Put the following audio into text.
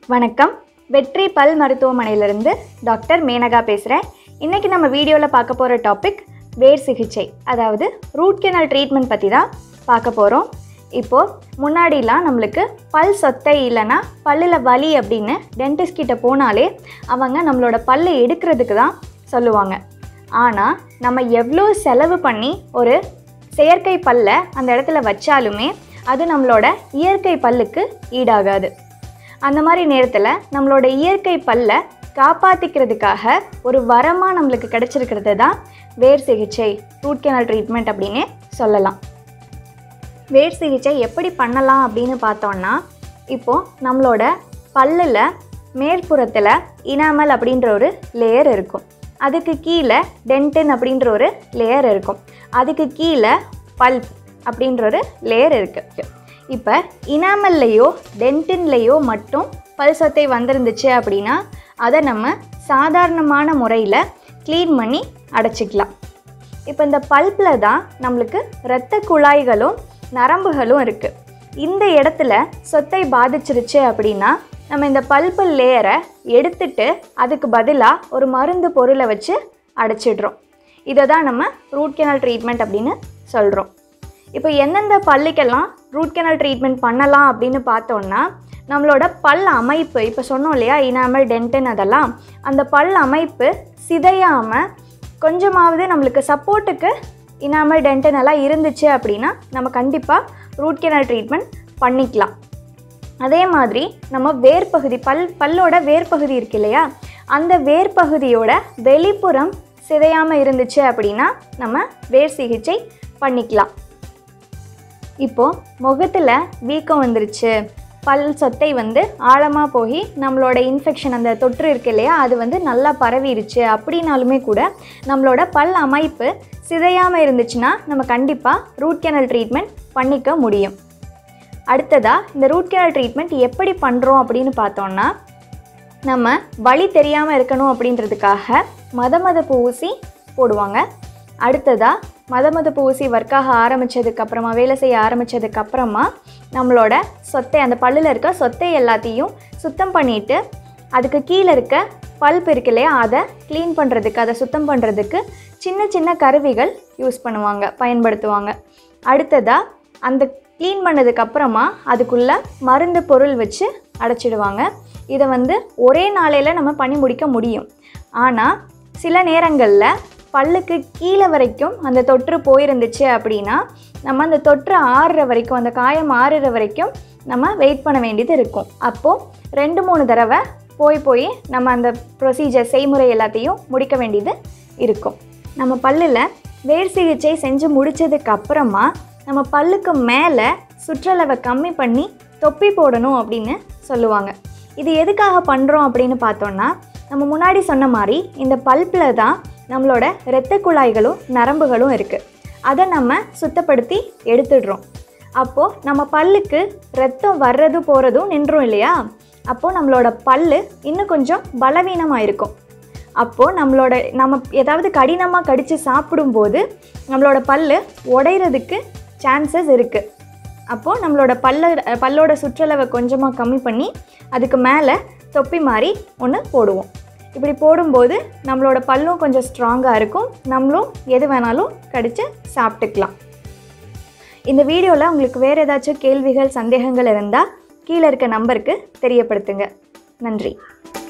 வணக்கம் வெற்றி பல் மருத்துவமனையிலிருந்து டாக்டர் மேனகா பேசுகிறேன் இன்றைக்கி நம்ம வீடியோவில் பார்க்க போகிற டாபிக் வேர் சிகிச்சை அதாவது ரூட் கெனல் ட்ரீட்மெண்ட் பற்றி தான் பார்க்க போகிறோம் இப்போது முன்னாடிலாம் நம்மளுக்கு பல் சொத்தை இல்லைன்னா பல்லில் வலி அப்படின்னு டென்டிஸ்ட் கிட்ட போனாலே அவங்க நம்மளோட பல்லை எடுக்கிறதுக்கு தான் சொல்லுவாங்க ஆனால் நம்ம எவ்வளோ செலவு பண்ணி ஒரு செயற்கை பல்லை அந்த இடத்துல வச்சாலுமே அது நம்மளோட இயற்கை பல்லுக்கு ஈடாகாது அந்த மாதிரி நேரத்தில் நம்மளோட இயற்கை பல்லை காப்பாற்றிக்கிறதுக்காக ஒரு வரமாக நம்மளுக்கு கிடைச்சிருக்கிறது தான் வேர் சிகிச்சை ரூட் கெனல் ட்ரீட்மெண்ட் அப்படின்னு சொல்லலாம் வேர் சிகிச்சை எப்படி பண்ணலாம் அப்படின்னு பார்த்தோன்னா இப்போது நம்மளோட பல்லில் மேற்புறத்தில் இனாமல் அப்படின்ற ஒரு லேயர் இருக்கும் அதுக்கு கீழே டென்டின் அப்படின்ற ஒரு லேயர் இருக்கும் அதுக்கு கீழே பல்ப் அப்படின்ற ஒரு லேயர் இருக்குது இப்போ இனாமல்லையோ டென்டின்லேயோ மட்டும் பல் சொத்தை வந்திருந்துச்சு அப்படின்னா அதை நம்ம சாதாரணமான முறையில் க்ளீன் பண்ணி அடைச்சிக்கலாம் இப்போ இந்த பல்பில் தான் நம்மளுக்கு இரத்த குழாய்களும் நரம்புகளும் இருக்குது இந்த இடத்துல சொத்தை பாதிச்சிருச்சு அப்படின்னா நம்ம இந்த பல்பு லேயரை எடுத்துட்டு அதுக்கு பதிலாக ஒரு மருந்து பொருளை வச்சு அடைச்சிடுறோம் இதை தான் நம்ம ரூட் கெனல் ட்ரீட்மெண்ட் அப்படின்னு சொல்கிறோம் இப்போ எந்தெந்த பல்லுக்கெல்லாம் ரூட் கெனல் ட்ரீட்மெண்ட் பண்ணலாம் அப்படின்னு பார்த்தோன்னா நம்மளோட பல் அமைப்பு இப்போ சொன்னோம் இல்லையா இனாமல் டென்டன் அதெல்லாம் அந்த பல் அமைப்பு சிதையாமல் கொஞ்சமாவது நம்மளுக்கு சப்போர்ட்டுக்கு இனாமல் டென்டன் எல்லாம் இருந்துச்சு அப்படின்னா நம்ம கண்டிப்பாக ரூட் கெனல் ட்ரீட்மெண்ட் பண்ணிக்கலாம் அதே மாதிரி நம்ம வேர்பகுதி பல் பல்லோட வேர்பகுதி இருக்கு இல்லையா அந்த வேர்பகுதியோட வெளிப்புறம் சிதையாமல் இருந்துச்சு அப்படின்னா நம்ம வேர் சிகிச்சை பண்ணிக்கலாம் இப்போது முகத்தில் வீக்கம் வந்துருச்சு பல் சொத்தை வந்து ஆழமாக போய் நம்மளோட இன்ஃபெக்ஷன் அந்த தொற்று இருக்கு இல்லையா அது வந்து நல்லா பரவிருச்சு அப்படின்னாலுமே கூட நம்மளோட பல் அமைப்பு சிதையாமல் இருந்துச்சுன்னா நம்ம கண்டிப்பாக ரூட் கேனல் ட்ரீட்மெண்ட் பண்ணிக்க முடியும் அடுத்ததாக இந்த ரூட் கேனல் ட்ரீட்மெண்ட் எப்படி பண்ணுறோம் அப்படின்னு பார்த்தோன்னா நம்ம வலி தெரியாமல் இருக்கணும் அப்படின்றதுக்காக மத மதப்பு ஊசி போடுவாங்க அடுத்ததாக மத மதப்பு ஊசி ஒர்க்காக ஆரம்பித்ததுக்கு அப்புறமா வேலை செய்ய ஆரம்பித்ததுக்கு அப்புறமா நம்மளோட சொத்தை அந்த பல்லில் இருக்க சொத்தை எல்லாத்தையும் சுத்தம் பண்ணிவிட்டு அதுக்கு கீழே இருக்க பல்ப் இருக்கு இல்லையா அதை க்ளீன் பண்ணுறதுக்கு அதை சுத்தம் பண்ணுறதுக்கு சின்ன சின்ன கருவிகள் யூஸ் பண்ணுவாங்க பயன்படுத்துவாங்க அடுத்ததாக அந்த க்ளீன் பண்ணதுக்கு அப்புறமா அதுக்குள்ளே மருந்து பொருள் வச்சு அடைச்சிடுவாங்க இதை வந்து ஒரே நாளையில் நம்ம பண்ணி முடிக்க முடியும் ஆனால் சில நேரங்களில் பல்லுக்கு கீழே வரைக்கும் அந்த தொற்று போயிருந்துச்சு அப்படின்னா நம்ம அந்த தொற்று ஆறுற வரைக்கும் அந்த காயம் ஆறுற வரைக்கும் நம்ம வெயிட் பண்ண வேண்டியது இருக்கும் அப்போது ரெண்டு மூணு தடவை போய் போய் நம்ம அந்த ப்ரொசீஜர் செய்முறை எல்லாத்தையும் முடிக்க வேண்டியது இருக்கும் நம்ம பல்லில் வேர் சிகிச்சை செஞ்சு முடிச்சதுக்கு அப்புறமா நம்ம பல்லுக்கு மேலே சுற்றளவை கம்மி பண்ணி தொப்பி போடணும் அப்படின்னு சொல்லுவாங்க இது எதுக்காக பண்ணுறோம் அப்படின்னு பார்த்தோன்னா நம்ம முன்னாடி சொன்ன மாதிரி இந்த பல்பில் தான் நம்மளோட இரத்த குழாய்களும் நரம்புகளும் இருக்குது அதை நம்ம சுத்தப்படுத்தி எடுத்துடுறோம் அப்போது நம்ம பல்லுக்கு ரத்தம் வர்றது போகிறதும் நின்றோம் இல்லையா அப்போது நம்மளோட பல்லு இன்னும் கொஞ்சம் பலவீனமாக இருக்கும் அப்போது நம்மளோட நம்ம ஏதாவது கடினமாக கடித்து சாப்பிடும்போது நம்மளோட பல்லு உடையிறதுக்கு சான்சஸ் இருக்குது அப்போது நம்மளோட பல்ல பல்லோட சுற்றளவை கொஞ்சமாக கம்மி பண்ணி அதுக்கு மேலே தொப்பி மாதிரி ஒன்று போடுவோம் இப்படி போடும்போது நம்மளோட பல்லும் கொஞ்சம் ஸ்ட்ராங்காக இருக்கும் நம்மளும் எது வேணாலும் கடித்து சாப்பிட்டுக்கலாம் இந்த வீடியோவில் உங்களுக்கு வேறு ஏதாச்சும் கேள்விகள் சந்தேகங்கள் இருந்தால் கீழே இருக்க நம்பருக்கு தெரியப்படுத்துங்க நன்றி